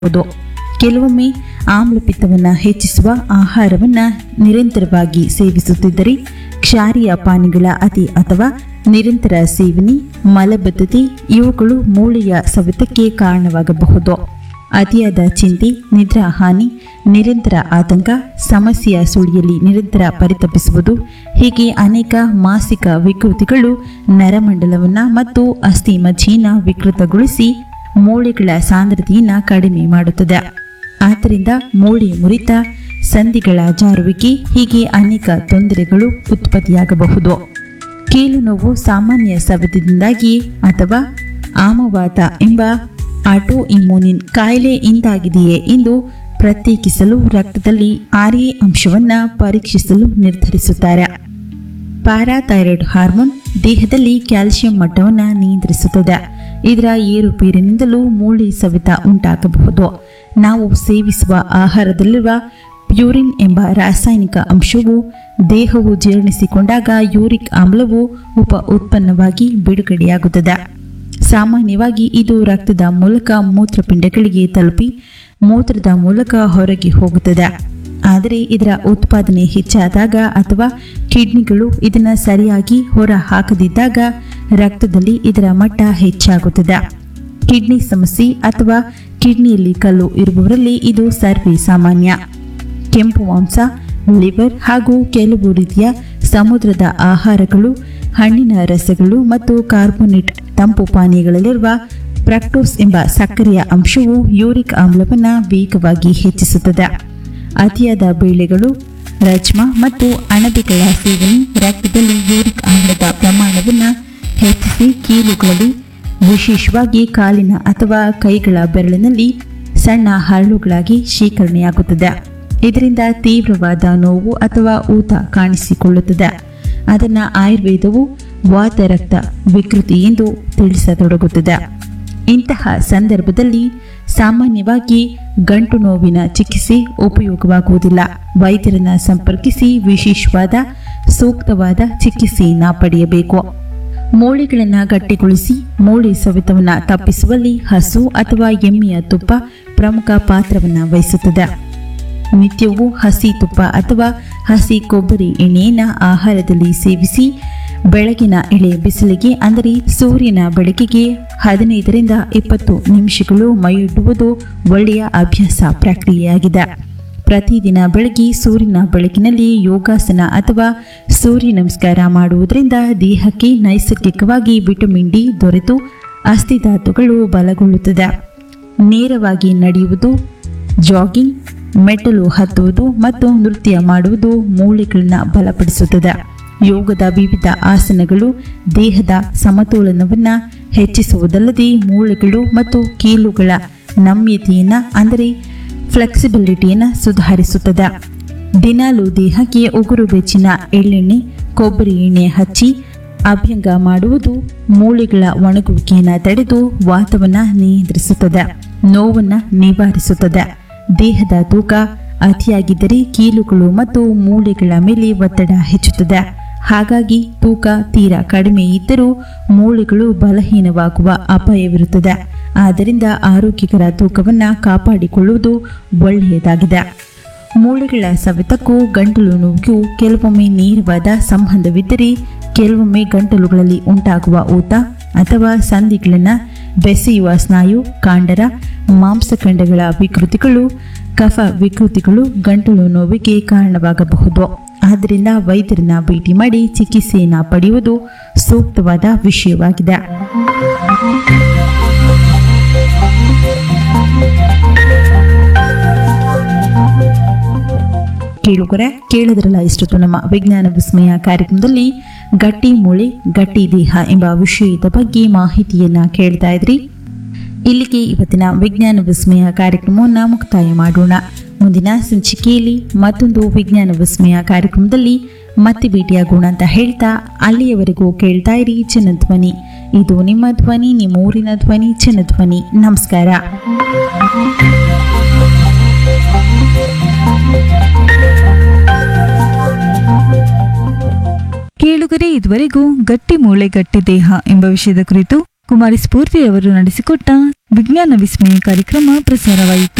ಹೌದು ಕೆಲವೊಮ್ಮೆ ಆಮ್ಲಪಿತ್ತವನ್ನು ಹೆಚ್ಚಿಸುವ ಆಹಾರವನ್ನು ನಿರಂತರವಾಗಿ ಸೇವಿಸುತ್ತಿದ್ದರೆ ಕ್ಷಾರೀಯ ಪಾನೀಯಗಳ ಅತಿ ಅಥವಾ ನಿರಂತರ ಸೇವನೆ ಮಲಬದ್ಧತೆ ಇವುಗಳು ಮೂಳೆಯ ಸವೆತಕ್ಕೆ ಕಾರಣವಾಗಬಹುದು ಅತಿಯಾದ ಚಿಂತೆ ನಿದ್ರಾ ಹಾನಿ ನಿರಂತರ ಆತಂಕ ಸಮಸ್ಯೆಯ ಸುಳಿಯಲ್ಲಿ ನಿರಂತರ ಪರಿತಪಿಸುವುದು ಹೀಗೆ ಅನೇಕ ಮಾಸಿಕ ವಿಕೃತಿಗಳು ನರಮಂಡಲವನ್ನು ಮತ್ತು ಅಸ್ಥಿ ಮಜ್ಜೆಯನ್ನು ವಿಕೃತಗೊಳಿಸಿ ಮೂಳೆಗಳ ಸಾಂದ್ರತೆಯನ್ನು ಕಡಿಮೆ ಮಾಡುತ್ತದೆ ಆದ್ದರಿಂದ ಮೂಳೆ ಮುರಿತ ಸಂಧಿಗಳ ಜಾರುವಿಕೆ ಹೀಗೆ ಅನೇಕ ತೊಂದರೆಗಳು ಉತ್ಪತ್ತಿಯಾಗಬಹುದು ಕೀಲು ನೋವು ಸಾಮಾನ್ಯ ಸವೆತದಿಂದಾಗಿ ಅಥವಾ ಆಮವಾತ ಎಂಬ ಆಟೋ ಇಮ್ಯೂನಿನ್ ಕಾಯಿಲೆಯಿಂದಾಗಿದೆಯೇ ಎಂದು ಪ್ರತ್ಯೇಕಿಸಲು ರಕ್ತದಲ್ಲಿ ಆರ್ಎ ಅಂಶವನ್ನು ಪರೀಕ್ಷಿಸಲು ನಿರ್ಧರಿಸುತ್ತಾರೆ ಪ್ಯಾರಾಥೈರಾಯ್ಡ್ ಹಾರ್ಮೋನ್ ದೇಹದಲ್ಲಿ ಕ್ಯಾಲ್ಸಿಯಂ ಮಟ್ಟವನ್ನು ನಿಯಂತ್ರಿಸುತ್ತದೆ ಇದರ ಏರುಪೇರಿನಿಂದಲೂ ಮೂಳೆ ಸವೆತ ಉಂಟಾಗಬಹುದು ನಾವು ಸೇವಿಸುವ ಆಹಾರದಲ್ಲಿರುವ ಪ್ಯೂರಿನ್ ಎಂಬ ರಾಸಾಯನಿಕ ಅಂಶವು ದೇಹವು ಜೀರ್ಣಿಸಿಕೊಂಡಾಗ ಯೂರಿಕ್ ಆಮ್ಲವು ಉಪ ಉತ್ಪನ್ನವಾಗಿ ಬಿಡುಗಡೆಯಾಗುತ್ತದೆ ಸಾಮಾನ್ಯವಾಗಿ ಇದು ರಕ್ತದ ಮೂಲಕ ಮೂತ್ರಪಿಂಡಗಳಿಗೆ ತಲುಪಿ ಮೂತ್ರದ ಮೂಲಕ ಹೊರಗೆ ಹೋಗುತ್ತದೆ ಆದರೆ ಇದರ ಉತ್ಪಾದನೆ ಹೆಚ್ಚಾದಾಗ ಅಥವಾ ಕಿಡ್ನಿಗಳು ಇದನ್ನು ಸರಿಯಾಗಿ ಹೊರ ಹಾಕದಿದ್ದಾಗ ರಕ್ತದಲ್ಲಿ ಇದರ ಮಟ್ಟ ಹೆಚ್ಚಾಗುತ್ತದೆ ಕಿಡ್ನಿ ಸಮಸ್ಯೆ ಅಥವಾ ಕಿಡ್ನಿಯಲ್ಲಿ ಕಲ್ಲು ಇರುವವರಲ್ಲಿ ಇದು ಸರ್ವೇ ಸಾಮಾನ್ಯ ಕೆಂಪು ಮಾಂಸ ಲಿವರ್ ಹಾಗೂ ಕೆಲವು ರೀತಿಯ ಸಮುದ್ರದ ಆಹಾರಗಳು ಹಣ್ಣಿನ ರಸಗಳು ಮತ್ತು ಕಾರ್ಬೋನೇಟ್ ತಂಪು ಪಾನೀಯಗಳಲ್ಲಿರುವ ಫ್ರಕ್ಟೋಸ್ ಎಂಬ ಸಕ್ಕರೆಯ ಅಂಶವು ಯೂರಿಕ್ ಆಮ್ಲವನ್ನು ವೇಗವಾಗಿ ಹೆಚ್ಚಿಸುತ್ತದೆ ಅತಿಯಾದ ಬೇಳೆಗಳು ರಜ್ಮಾ ಮತ್ತು ಅಣಬೆಗಳ ಸೇವನೆ ರಕ್ತದಲ್ಲಿ ಯೂರಿಕ್ ಆಮ್ಲದ ಪ್ರಮಾಣವನ್ನು ಹೆಚ್ಚಿಸಿ ಕೀಲುಗಳಲ್ಲಿ ವಿಶೇಷವಾಗಿ ಕಾಲಿನ ಅಥವಾ ಕೈಗಳ ಬೆರಳಿನಲ್ಲಿ ಸಣ್ಣ ಹರಳುಗಳಾಗಿ ಶೇಖರಣೆಯಾಗುತ್ತದೆ ಇದರಿಂದ ತೀವ್ರವಾದ ನೋವು ಅಥವಾ ಊತ ಕಾಣಿಸಿಕೊಳ್ಳುತ್ತದೆ ಅದನ್ನು ಆಯುರ್ವೇದವು ವಾತ ರಕ್ತ ವಿಕೃತಿ ಎಂದು ತಿಳಿಸತೊಡಗುತ್ತದೆ ಇಂತಹ ಸಂದರ್ಭದಲ್ಲಿ ಸಾಮಾನ್ಯವಾಗಿ ಗಂಟು ನೋವಿನ ಚಿಕಿತ್ಸೆ ಉಪಯೋಗವಾಗುವುದಿಲ್ಲ ವೈದ್ಯರನ್ನ ಸಂಪರ್ಕಿಸಿ ವಿಶೇಷವಾದ ಸೂಕ್ತವಾದ ಚಿಕಿತ್ಸೆಯನ್ನು ಪಡೆಯಬೇಕು ಮೂಳೆಗಳನ್ನು ಗಟ್ಟಿಗೊಳಿಸಿ ಮೂಳೆ ಸವೆತವನ್ನು ತಪ್ಪಿಸುವಲ್ಲಿ ಹಸು ಅಥವಾ ಎಮ್ಮೆಯ ತುಪ್ಪ ಪ್ರಮುಖ ಪಾತ್ರವನ್ನು ವಹಿಸುತ್ತದೆ ನಿತ್ಯವೂ ಹಸಿ ತುಪ್ಪ ಅಥವಾ ಹಸಿ ಕೊಬ್ಬರಿ ಎಣ್ಣೆಯನ್ನು ಆಹಾರದಲ್ಲಿ ಸೇವಿಸಿ ಬೆಳಗಿನ ಎಳೆ ಬಿಸಿಲಿಗೆ ಅಂದರೆ ಸೂರ್ಯನ ಬೆಳಕಿಗೆ ಹದಿನೈದರಿಂದ ಇಪ್ಪತ್ತು ನಿಮಿಷಗಳು ಮೈಯಿಡುವುದು ಒಳ್ಳೆಯ ಅಭ್ಯಾಸ ಪ್ರಕ್ರಿಯೆಯಾಗಿದೆ ಪ್ರತಿದಿನ ಬೆಳಗ್ಗೆ ಸೂರ್ಯನ ಬೆಳಕಿನಲ್ಲಿ ಯೋಗಾಸನ ಅಥವಾ ಸೂರ್ಯ ನಮಸ್ಕಾರ ಮಾಡುವುದರಿಂದ ದೇಹಕ್ಕೆ ನೈಸರ್ಗಿಕವಾಗಿ ವಿಟಮಿನ್ ಡಿ ದೊರೆತು ಅಸ್ಥಿಧಾತುಗಳು ಬಲಗೊಳ್ಳುತ್ತದೆ ನೇರವಾಗಿ ನಡೆಯುವುದು ಜಾಗಿಂಗ್ ಮೆಟ್ಟಲು ಹತ್ತುವುದು ಮತ್ತು ನೃತ್ಯ ಮಾಡುವುದು ಮೂಳೆಗಳನ್ನ ಬಲಪಡಿಸುತ್ತದೆ ಯೋಗದ ವಿವಿಧ ಆಸನಗಳು ದೇಹದ ಸಮತೋಲನವನ್ನು ಹೆಚ್ಚಿಸುವುದಲ್ಲದೆ ಮೂಳೆಗಳು ಮತ್ತು ಕೀಲುಗಳ ನಮ್ಯತೆಯನ್ನು ಅಂದರೆ ಫ್ಲೆಕ್ಸಿಬಿಲಿಟಿಯನ್ನು ಸುಧಾರಿಸುತ್ತದೆ ದಿನಾಲು ದೇಹಕ್ಕೆ ಉಗುರು ಬೆಚ್ಚಿನ ಎಳ್ಳೆಣ್ಣೆ ಕೊಬ್ಬರಿ ಎಣ್ಣೆ ಹಚ್ಚಿ ಅಭ್ಯಂಗ ಮಾಡುವುದು ಮೂಳೆಗಳ ಒಣಗುವಿಕೆಯನ್ನು ತಡೆದು ವಾತವನ್ನು ನಿಯಂತ್ರಿಸುತ್ತದೆ ನೋವನ್ನು ನಿವಾರಿಸುತ್ತದೆ ದೇಹದ ತೂಕ ಅತಿಯಾಗಿದ್ದರೆ ಕೀಲುಗಳು ಮತ್ತು ಮೂಳೆಗಳ ಮೇಲೆ ಒತ್ತಡ ಹೆಚ್ಚುತ್ತದೆ ಹಾಗಾಗಿ ತೂಕ ತೀರಾ ಕಡಿಮೆ ಇದ್ದರೂ ಮೂಳೆಗಳು ಬಲಹೀನವಾಗುವ ಅಪಾಯವಿರುತ್ತದೆ ಆದ್ದರಿಂದ ಆರೋಗ್ಯಕರ ತೂಕವನ್ನು ಕಾಪಾಡಿಕೊಳ್ಳುವುದು ಒಳ್ಳೆಯದಾಗಿದೆ ಮೂಳೆಗಳ ಸವೆತಕ್ಕೂ ಗಂಟಲು ನೋವಿಗೂ ಕೆಲವೊಮ್ಮೆ ನೇರವಾದ ಸಂಬಂಧವಿದ್ದರೆ ಕೆಲವೊಮ್ಮೆ ಗಂಟಲುಗಳಲ್ಲಿ ಉಂಟಾಗುವ ಊತ ಅಥವಾ ಸಂಧಿಗಳನ್ನು ಬೆಸೆಯುವ ಸ್ನಾಯು ಕಾಂಡರ ಮಾಂಸಖಂಡಗಳ ವಿಕೃತಿಗಳು ಕಫ ವಿಕೃತಿಗಳು ಗಂಟಲು ನೋವಿಗೆ ಕಾರಣವಾಗಬಹುದು ಆದ್ದರಿಂದ ವೈದ್ಯರನ್ನ ಭೇಟಿ ಮಾಡಿ ಚಿಕಿತ್ಸೆಯನ್ನು ಪಡೆಯುವುದು ಸೂಕ್ತವಾದ ವಿಷಯವಾಗಿದೆ ಕೇಳುಗರೆ ಕೇಳಿದ್ರಲ್ಲ ಇಷ್ಟೊತ್ತು ನಮ್ಮ ವಿಜ್ಞಾನ ವಿಸ್ಮಯ ಕಾರ್ಯಕ್ರಮದಲ್ಲಿ ಗಟ್ಟಿ ಮೂಳೆ ಗಟ್ಟಿ ದೇಹ ಎಂಬ ವಿಷಯದ ಬಗ್ಗೆ ಮಾಹಿತಿಯನ್ನ ಕೇಳ್ತಾ ಇದ್ರಿ ಇಲ್ಲಿಗೆ ಇವತ್ತಿನ ವಿಜ್ಞಾನ ವಿಸ್ಮಯ ಕಾರ್ಯಕ್ರಮವನ್ನು ಮುಕ್ತಾಯ ಮಾಡೋಣ ಮುಂದಿನ ಸಂಚಿಕೆಯಲ್ಲಿ ಮತ್ತೊಂದು ವಿಜ್ಞಾನ ವಿಸ್ಮಯ ಕಾರ್ಯಕ್ರಮದಲ್ಲಿ ಮತ್ತೆ ಭೇಟಿಯಾಗೋಣ ಅಂತ ಹೇಳ್ತಾ ಅಲ್ಲಿಯವರೆಗೂ ಕೇಳ್ತಾ ಇರಿ ಜನಧ್ವನಿ ಇದು ನಿಮ್ಮ ಧ್ವನಿ ನಿಮ್ಮ ಊರಿನ ಧ್ವನಿ ಜನಧ್ವನಿ ನಮಸ್ಕಾರ ಕೇಳುಗರೆ ಇದುವರೆಗೂ ಗಟ್ಟಿ ಮೂಳೆ ಗಟ್ಟಿ ದೇಹ ಎಂಬ ವಿಷಯದ ಕುರಿತು ಕುಮಾರಿ ಸ್ಫೂರ್ತಿ ಅವರು ನಡೆಸಿಕೊಟ್ಟ ವಿಜ್ಞಾನ ವಿಸ್ಮಯ ಕಾರ್ಯಕ್ರಮ ಪ್ರಸಾರವಾಯಿತು